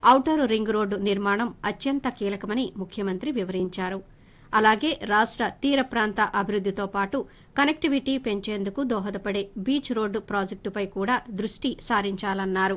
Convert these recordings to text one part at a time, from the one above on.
outer ring road నిర్మాణం అత్యంత కీలకమని ముఖ్యమంత్రి వివరించారు అలాగే రాష్ట తీర ప్రాంత అభివృద్దితో పాటు కనెక్టివిటీ పెంచేందుకు దోహదపడే బీచ్ రోడ్డు ప్రాజెక్టుపై కూడా దృష్టి సారించాలన్నారు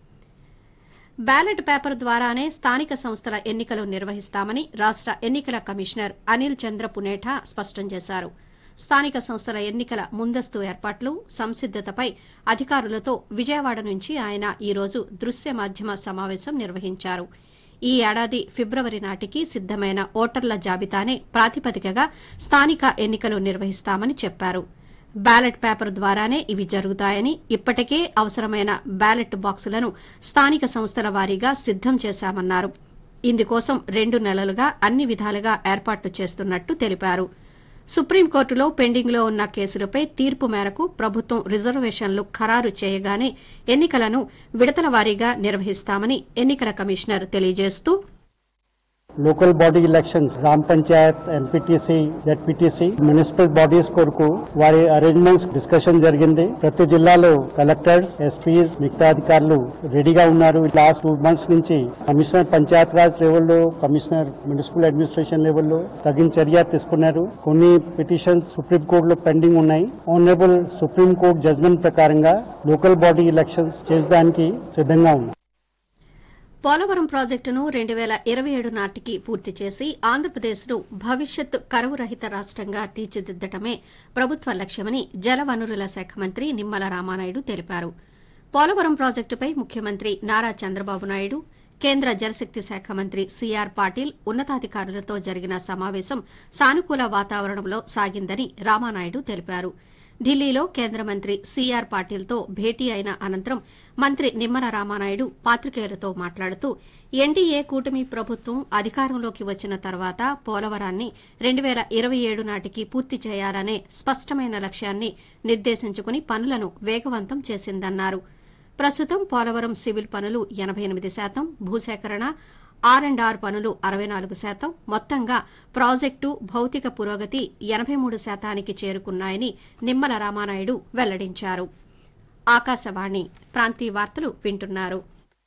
బ్యాలెట్ పేపర్ ద్వారానే స్థానిక సంస్థల ఎన్నికలు నిర్వహిస్తామని రాష్ట ఎన్నికల కమిషనర్ అనిల్ చంద్ర పునేఠా స్పష్టం చేశారు స్థానిక సంస్థల ఎన్నికల ముందస్తు ఏర్పాట్లు సంసిద్దతపై అధికారులతో విజయవాడ నుంచి ఆయన ఈ రోజు దృశ్య మాధ్యమ సమావేశం నిర్వహించారు ఈ ఏడాది ఫిబ్రవరి నాటికి సిద్దమైన ఓటర్ల జాబితానే ప్రాతిపదికగా స్థానిక ఎన్నికలు నిర్వహిస్తామని చెప్పారు బ్యాలెట్ పేపర్ ద్వారానే ఇవి జరుగుతాయని ఇప్పటికే అవసరమైన బ్యాలెట్ బాక్సులను స్థానిక సంస్థల వారీగా సిద్దం చేశామన్నారు ఇందుకోసం రెండు నెలలుగా అన్ని విధాలుగా ఏర్పాట్లు చేస్తున్నట్టు తెలిపారు సుప్రీంకోర్టులో పెండింగ్లో ఉన్న కేసులపై తీర్పు మేరకు ప్రభుత్వం రిజర్వేషన్లు ఖరారు చేయగానే ఎన్నికలను విడతల వారీగా నిర్వహిస్తామని ఎన్నికల కమిషనర్ తెలియజేస్తూ లోకల్ బాడీ ఎలక్షన్స్ గ్రామ panchayat MPTC ZPTC municipal bodies కొరకు వారి అరేంజ్మెంట్స్ డిస్కషన్ జరిగింది ప్రతి జిల్లాలో కలెక్టర్స్ ఎస్పీస్ మిగతా అధికారులు రెడీగా ఉన్నారు లాస్ట్ టూ మంత్స్ నుంచి కమిషనర్ పంచాయత్ రాజ్ లెవెల్లో కమిషనర్ మున్సిపల్ అడ్మినిస్ట్రేషన్ లెవెల్లో తగిన చర్య తీసుకున్నారు కొన్ని పిటిషన్స్ సుప్రీం కోర్టులో పెండింగ్ ఉన్నాయి ఆనరబుల్ సుప్రీం కోర్టు జడ్జ్మెంట్ ప్రకారంగా లోకల్ బాడీ ఎలక్షన్స్ చేసడానికి సిద్ధంగా ఉన్నాయి పోలవరం ప్రాజెక్టును రెండు వేల ఇరవై ఏడు నాటికి పూర్తి చేసి ఆంధ్రప్రదేశ్ను భవిష్యత్ కరువు రహిత రాష్టంగా తీర్చిదిద్దటమే ప్రభుత్వ లక్ష్యమని జలవనరుల శాఖ మంత్రి నిమ్మల రామానాయుడు తెలిపారు పోలవరం ప్రాజెక్టుపై ముఖ్యమంత్రి నారా చంద్రబాబు నాయుడు కేంద్ర జలశక్తి శాఖ మంత్రి సిఆర్ పాటిల్ ఉన్నతాధికారులతో జరిగిన సమావేశం సానుకూల వాతావరణంలో సాగిందని రామానాయుడు తెలిపారు ఢిల్లీలో కేంద్ర మంత్రి సిఆర్ పాటిల్తో భేటీ అయిన అనంతరం మంత్రి నిమ్మల రామానాయుడు పాత్రికేయులతో మాట్లాడుతూ ఎన్డీఏ కూటమి ప్రభుత్వం అధికారంలోకి వచ్చిన తర్వాత పోలవరాన్ని రెండు వేల ఇరవై ఏడు నాటికి పూర్తి చేయాలనే స్పష్టమైన లక్ష్యాన్ని నిర్దేశించుకుని పనులను వేగవంతం చేసిందన్నారు ప్రస్తుతం పోలవరం సివిల్ పనులు ఎనబై ఎనిమిది శాతం భూసేకరణ ఆర్ అండ్ ఆర్ పనులు అరవై నాలుగు శాతం మొత్తంగా ప్రాజెక్టు భౌతిక పురోగతి ఎనబై మూడు శాతానికి చేరుకున్నాయని నిమ్మల రామానాయుడు వెల్లడించారు ఆకాశవాణి ప్రాంతీయ వార్తలు వింటున్నారు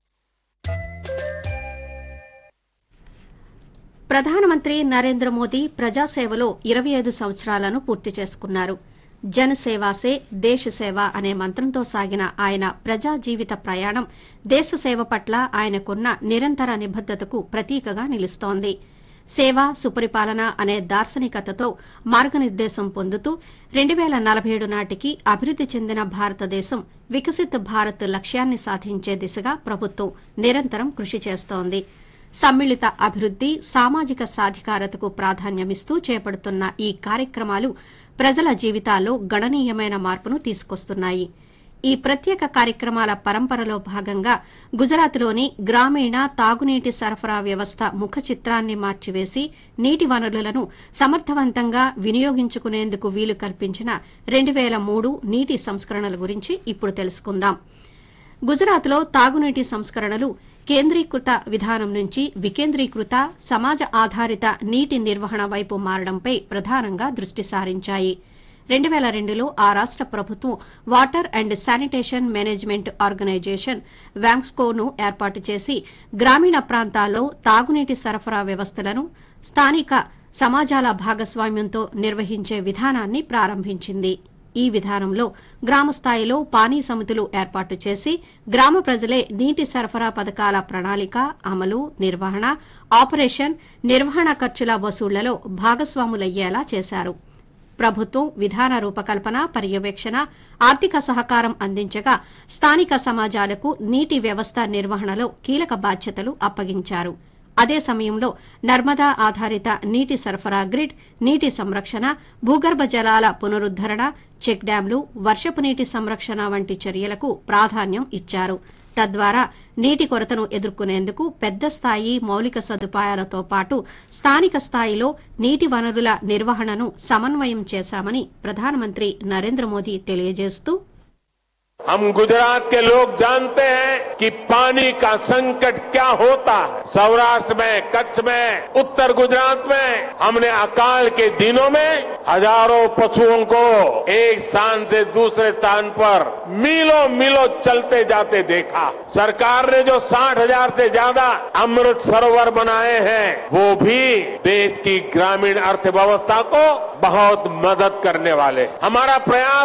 ప్రధానమంత్రి నరేంద్ర మోదీ ప్రజాసేవలో ఇరవై ఐదు సంవత్సరాలను పూర్తి చేసుకున్నారు జనసేవాసే దేశ సేవ అనే మంత్రంతో సాగిన ఆయన ప్రజా జీవిత ప్రయాణం దేశ సేవ పట్ల ఆయనకున్న నిరంతర నిబద్దతకు ప్రతీకగా నిలుస్తోంది సేవ సుపరిపాలన అనే దార్శనికతతో మార్గనిర్దేశం పొందుతూ రెండు వేల నలభై ఏడు నాటికి అభివృద్ది చెందిన భారతదేశం వికసిత్ భారత్ లక్ష్యాన్ని సాధించే దిశగా ప్రభుత్వం నిరంతరం కృషి చేస్తోంది సమ్మిళిత అభివృద్ది సామాజిక సాధికారతకు ప్రాధాన్యమిస్తూ చేపడుతున్న ఈ కార్యక్రమాలు ప్రజల జీవితాల్లో గణనీయమైన మార్పును తీసుకొస్తున్నాయి ఈ ప్రత్యేక కార్యక్రమాల పరంపరలో భాగంగా గుజరాత్లోని గ్రామీణ తాగునీటి సరఫరా వ్యవస్థ ముఖ చిత్రాన్ని మార్చివేసి నీటి వనరులను సమర్థవంతంగా వినియోగించుకునేందుకు వీలు కల్పించిన రెండు వేల మూడు నీటి సంస్కరణల గురించి ఇప్పుడు తెలుసుకుందాం గుజరాత్లో తాగునీటి సంస్కరణలు కేంద్రీకృత విధానం నుంచి వికేంద్రీకృత సమాజ ఆధారిత నీటి నిర్వహణ వైపు మారడంపై ప్రధానంగా దృష్టి సారించాయి రెండు వేల రెండులో ఆ రాష్ట ప్రభుత్వం water and sanitation management organisation వ్యాంక్స్కోను ఏర్పాటు చేసి గ్రామీణ ప్రాంతాల్లో తాగునీటి సరఫరా వ్యవస్థలను స్థానిక సమాజాల భాగస్వామ్యంతో నిర్వహించే విధానాన్ని ప్రారంభించింది ఈ విధానంలో గ్రామ స్థాయిలో పానీ సమితులు ఏర్పాటు చేసి గ్రామ ప్రజలే నీటి సరఫరా పథకాల ప్రణాళిక అమలు నిర్వహణ ఆపరేషన్ నిర్వహణ ఖర్చుల వసూళ్లలో భాగస్వాములయ్యేలా చేశారు ప్రభుత్వం విధాన రూపకల్పన పర్యవేక్షణ ఆర్థిక సహకారం అందించగా స్థానిక సమాజాలకు నీటి వ్యవస్థ నిర్వహణలో కీలక బాధ్యతలు అప్పగించారు అదే సమయంలో నర్మదా ఆధారిత నీటి సరఫరా గ్రిడ్ నీటి సంరక్షణ భూగర్భ జలాల పునరుద్దరణ చెక్ డ్యాంలు వర్షపు నీటి సంరక్షణ వంటి చర్యలకు ప్రాధాన్యం ఇచ్చారు తద్వారా నీటి కొరతను ఎదుర్కొనేందుకు పెద్ద స్థాయి మౌలిక సదుపాయాలతో పాటు స్థానిక స్థాయిలో నీటి వనరుల నిర్వహణను సమన్వయం చేశామని ప్రధానమంత్రి నరేంద్ర మోదీ తెలియజేస్తూ हम गुजरात के लोग जानते हैं कि पानी का संकट क्या होता है सौराष्ट्र में कच्छ में उत्तर गुजरात में हमने अकाल के दिनों में हजारों पशुओं को एक स्थान से दूसरे स्थान पर मीलों मीलों चलते जाते देखा सरकार ने जो साठ हजार से ज्यादा अमृत सरोवर बनाए हैं वो भी देश की ग्रामीण अर्थव्यवस्था को बहुत मदद करने वाले हमारा प्रयास